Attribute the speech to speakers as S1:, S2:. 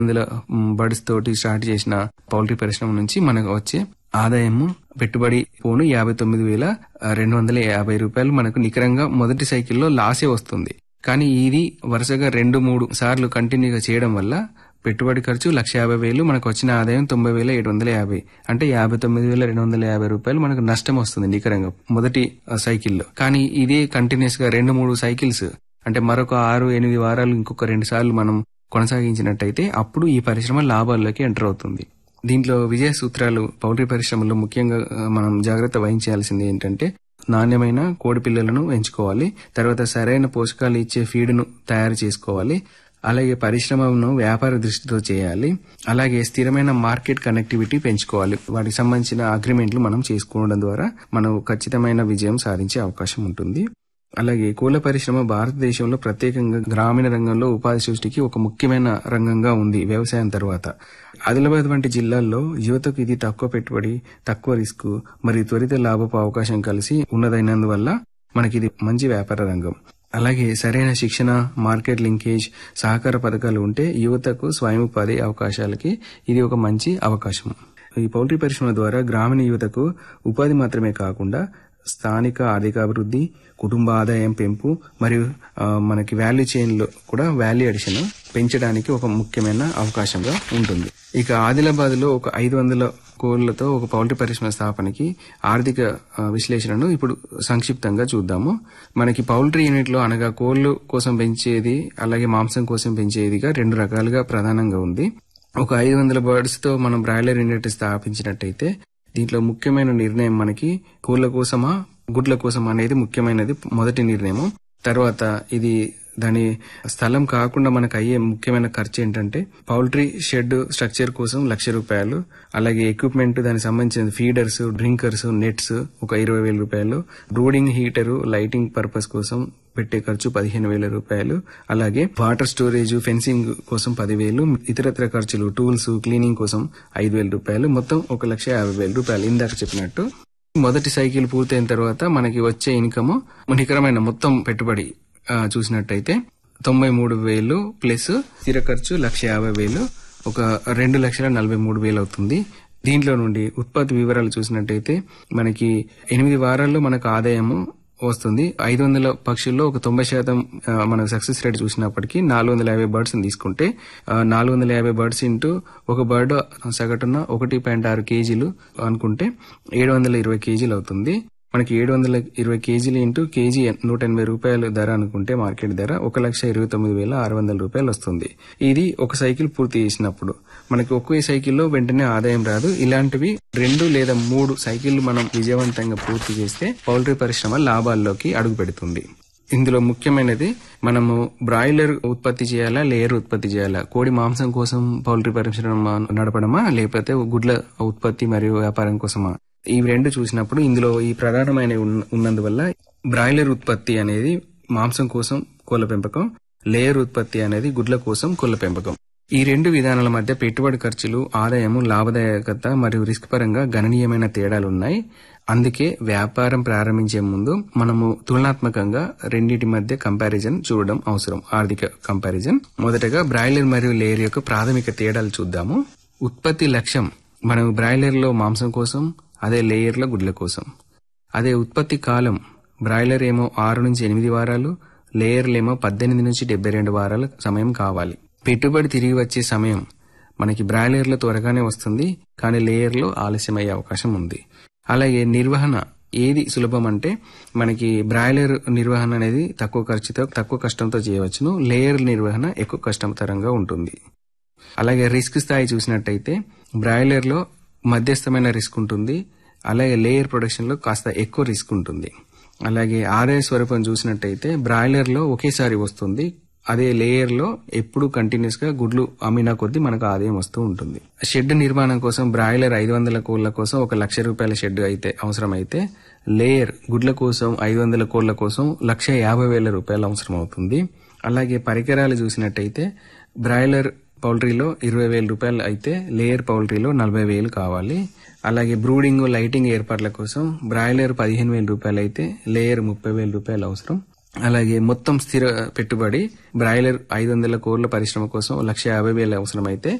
S1: ఇందులో బర్డ్స్ తోటి స్టార్ట్ చేసిన పౌల్ట్రీ పరిశ్రమ నుంచి మనకు వచ్చే ఆదాయము పెట్టుబడి పోను యాభై తొమ్మిది వేల రెండు వందల యాభై రూపాయలు మనకు నికరంగా మొదటి సైకిల్లో లాసే వస్తుంది కానీ ఇది వరుసగా రెండు మూడు సార్లు కంటిన్యూగా చేయడం వల్ల పెట్టుబడి ఖర్చు లక్ష యాభై వేలు మనకు వచ్చిన ఆదాయం తొంభై వేల ఏడు వందల యాభై అంటే యాభై తొమ్మిది వేల రెండు వందల యాభై రూపాయలు మనకు నష్టం వస్తుంది నికరంగా మొదటి ఆ, సైకిల్లో కానీ ఇదే కంటిన్యూస్ గా రెండు మూడు సైకిల్స్ అంటే మరొక ఆరు ఎనిమిది వారాలు ఇంకొక రెండు సార్లు మనం కొనసాగించినట్టయితే అప్పుడు ఈ పరిశ్రమ లాభాల్లోకి ఎంటర్ అవుతుంది దీంట్లో విజయ సూత్రాలు పౌల్ట్రీ పరిశ్రమలో ముఖ్యంగా ఆ, మనం జాగ్రత్త వహించాల్సింది ఏంటంటే నాణ్యమైన కోడి పిల్లలను ఎంచుకోవాలి తర్వాత సరైన పోషకాలు ఇచ్చే ఫీడ్ను తయారు చేసుకోవాలి అలాగే పరిశ్రమను వ్యాపార దృష్టితో చేయాలి అలాగే స్థిరమైన మార్కెట్ కనెక్టివిటీ పెంచుకోవాలి వాటికి సంబంధించిన అగ్రిమెంట్లు మనం చేసుకోవడం ద్వారా మనం ఖచ్చితమైన విజయం సాధించే అవకాశం ఉంటుంది అలాగే కోళ్ల పరిశ్రమ భారతదేశంలో ప్రత్యేకంగా గ్రామీణ రంగంలో ఉపాధి సృష్టికి ఒక ముఖ్యమైన రంగంగా ఉంది వ్యవసాయం తర్వాత ఆదిలాబాద్ వంటి జిల్లాల్లో యువతకు ఇది తక్కువ పెట్టుబడి తక్కువ రిస్క్ మరియు త్వరిత లాభపు అవకాశం కలిసి ఉన్నదైనందువల్ల మనకి ఇది మంచి వ్యాపార రంగం అలాగే సరైన శిక్షణ మార్కెట్ లింకేజ్ సహకార పథకాలు ఉంటే యువతకు స్వయం ఉపాధి అవకాశాలకి ఇది ఒక మంచి అవకాశం ఈ పౌల్ట్రీ పరిశ్రమ ద్వారా గ్రామీణ యువతకు ఉపాధి మాత్రమే కాకుండా స్థానిక ఆర్థికాభివృద్ధి కుటుంబ ఆదాయం పెంపు మరియు ఆ, మనకి వాల్యూ చైన్ లో కూడా వాల్యూ అడిషన్ పెంచడానికి ఒక ముఖ్యమైన అవకాశంగా ఉంటుంది ఇక ఆదిలాబాద్ లో ఒక ఐదు వందల కోళ్లతో ఒక పౌల్ట్రీ పరిశ్రమ స్థాపనకి ఆర్థిక ఆ, విశ్లేషణను ఇప్పుడు సంక్షిప్తంగా చూద్దాము మనకి పౌల్ట్రీ యూనిట్ లో అనగా కోళ్లు కోసం పెంచేది అలాగే మాంసం కోసం పెంచేదిగా రెండు రకాలుగా ప్రధానంగా ఉంది ఒక ఐదు వందల బర్డ్స్ తో మనం బ్రాయిలర్ యూనిట్ స్థాపించినట్టయితే దీంట్లో ముఖ్యమైన నిర్ణయం మనకి కోళ్ల కోసమా గుడ్ల కోసం అనేది ముఖ్యమైనది మొదటి నిర్ణయం తర్వాత ఇది దాని స్థలం కాకుండా మనకు అయ్యే ముఖ్యమైన ఖర్చు ఏంటంటే పౌల్ట్రీ షెడ్ స్ట్రక్చర్ కోసం లక్ష రూపాయలు అలాగే ఎక్విప్మెంట్ దానికి సంబంధించిన ఫీడర్స్ డ్రింకర్స్ నెట్స్ ఒక ఇరవై వేల రూపాయలు బ్రూడింగ్ హీటరు లైటింగ్ పర్పస్ కోసం పెట్టే ఖర్చు పదిహేను వేల రూపాయలు అలాగే వాటర్ స్టోరేజ్ ఫెన్సింగ్ కోసం పదివేలు ఇతరత్ర ఖర్చులు టూల్స్ క్లీనింగ్ కోసం ఐదు వేల రూపాయలు మొత్తం ఒక లక్ష యాభై వేల రూపాయలు ఇందాక చెప్పినట్టు మొదటి సైకిల్ పూర్తయిన తర్వాత మనకి వచ్చే ఇన్కమ్ నికరమైన మొత్తం పెట్టుబడి ఆ, చూసినట్టయితే తొంభై మూడు వేలు ప్లస్ స్థిర ఖర్చు లక్ష యాభై వేలు ఒక రెండు లక్షల నలభై మూడు వేలు అవుతుంది దీంట్లో నుండి ఉత్పత్తి వివరాలు చూసినట్టయితే మనకి ఎనిమిది వారాల్లో మనకు ఆదాయము వస్తుంది ఐదు వందల పక్షుల్లో ఒక తొంభై శాతం ఆ, మన సక్సెస్ రేట్ చూసినప్పటికీ నాలుగు వందల యాభై బర్డ్స్ తీసుకుంటే ఆ, నాలుగు వందల యాభై బర్డ్స్ ఇంటూ ఒక బర్డ్ సగటున ఒకటి పాయింట్ ఆరు కేజీలు అనుకుంటే ఏడు వందల ఇరవై కేజీలు అవుతుంది మనకి ఏడు వందల ఇరవై కేజీలు ఇంటూ కేజీ నూట ఎనభై రూపాయల ధర అనుకుంటే మార్కెట్ ధర ఒక లక్ష ఇరవై తొమ్మిది వేల ఆరు వందల రూపాయలు వస్తుంది ఇది ఒక సైకిల్ పూర్తి చేసినప్పుడు మనకి ఒకే సైకిల్లో వెంటనే ఆదాయం రాదు ఇలాంటివి రెండు లేదా మూడు సైకిళ్లు మనం విజయవంతంగా పూర్తి చేస్తే పౌల్ట్రీ పరిశ్రమ లాభాల్లోకి అడుగు పెడుతుంది ఇందులో ముఖ్యమైనది మనము బ్రాయిలర్ ఉత్పత్తి చేయాలా లేయర్ ఉత్పత్తి చేయాలా కోడి మాంసం కోసం పౌల్ట్రీ పరిశ్రమ నడపడమా లేకపోతే గుడ్ల ఉత్పత్తి మరియు వ్యాపారం కోసమా ఈ రెండు చూసినప్పుడు ఇందులో ఈ ప్రధానమైన ఉన్న- ఉన్నందువల్ల బ్రాయిలర్ ఉత్పత్తి అనేది మాంసం కోసం కోళ్ల పెంపకం లేయర్ ఉత్పత్తి అనేది గుడ్ల కోసం కోళ్ల పెంపకం ఈ రెండు విధానాల మధ్య పెట్టుబడి ఖర్చులు ఆదాయము లాభదాయకత మరియు రిస్క్ పరంగా గణనీయమైన తేడాలున్నాయి అందుకే వ్యాపారం ప్రారంభించే ముందు మనము తులనాత్మకంగా రెండింటి మధ్య కంపారిజన్ చూడడం అవసరం ఆర్థిక కంపారిజన్ మొదటగా బ్రాయిలర్ మరియు లేయర్ యొక్క ప్రాథమిక తేడాలు చూద్దాము ఉత్పత్తి లక్ష్యం మనం బ్రాయిలర్ లో మాంసం కోసం అదే లేయర్ లో గుడ్ల కోసం అదే ఉత్పత్తి కాలం బ్రాయిలర్ ఏమో ఆరు నుంచి ఎనిమిది వారాలు లేయర్లేమో పద్దెనిమిది నుంచి డెబ్బై రెండు వారాల సమయం కావాలి పెట్టుబడి తిరిగి వచ్చే సమయం మనకి బ్రాయిలర్లో త్వరగానే వస్తుంది కానీ లేయర్లో ఆలస్యమయ్యే అవకాశం ఉంది అలాగే నిర్వహణ ఏది సులభం అంటే మనకి బ్రాయిలర్ నిర్వహణ అనేది తక్కువ ఖర్చుతో తక్కువ కష్టంతో చేయవచ్చును లేయర్ నిర్వహణ ఎక్కువ కష్టతరంగా ఉంటుంది అలాగే రిస్క్ స్థాయి చూసినట్టయితే బ్రాయిలర్ లో మధ్యస్థమైన రిస్క్ ఉంటుంది అలాగే లేయర్ ప్రొడక్షన్ లో కాస్త ఎక్కువ రిస్క్ ఉంటుంది అలాగే ఆదాయ స్వరూపం చూసినట్టయితే బ్రాయిలర్ లో ఒకేసారి వస్తుంది అదే లేయర్ లో ఎప్పుడు కంటిన్యూస్ గా గుడ్లు అమ్మినా కొద్దీ మనకు ఆదాయం వస్తూ ఉంటుంది షెడ్ నిర్మాణం కోసం బ్రాయిలర్ ఐదు వందల కోళ్ల కోసం ఒక లక్ష రూపాయల షెడ్ అయితే అవసరమైతే లేయర్ గుడ్ల కోసం ఐదు వందల కోళ్ల కోసం లక్ష యాభై వేల రూపాయలు అవసరం అవుతుంది అలాగే పరికరాలు చూసినట్టయితే బ్రాయిలర్ పౌల్ట్రీలో ఇరవై వేల రూపాయలు అయితే లేయర్ పౌల్ట్రీలో నలభై వేలు కావాలి అలాగే బ్రూడింగ్ లైటింగ్ ఏర్పాట్ల కోసం బ్రాయిలర్ పదిహేను వేల రూపాయలు అయితే లేయర్ ముప్పై వేల రూపాయలు అవసరం అలాగే మొత్తం స్థిర పెట్టుబడి బ్రాయిలర్ ఐదు వందల కోళ్ల పరిశ్రమ కోసం లక్ష యాభై వేల అవసరమైతే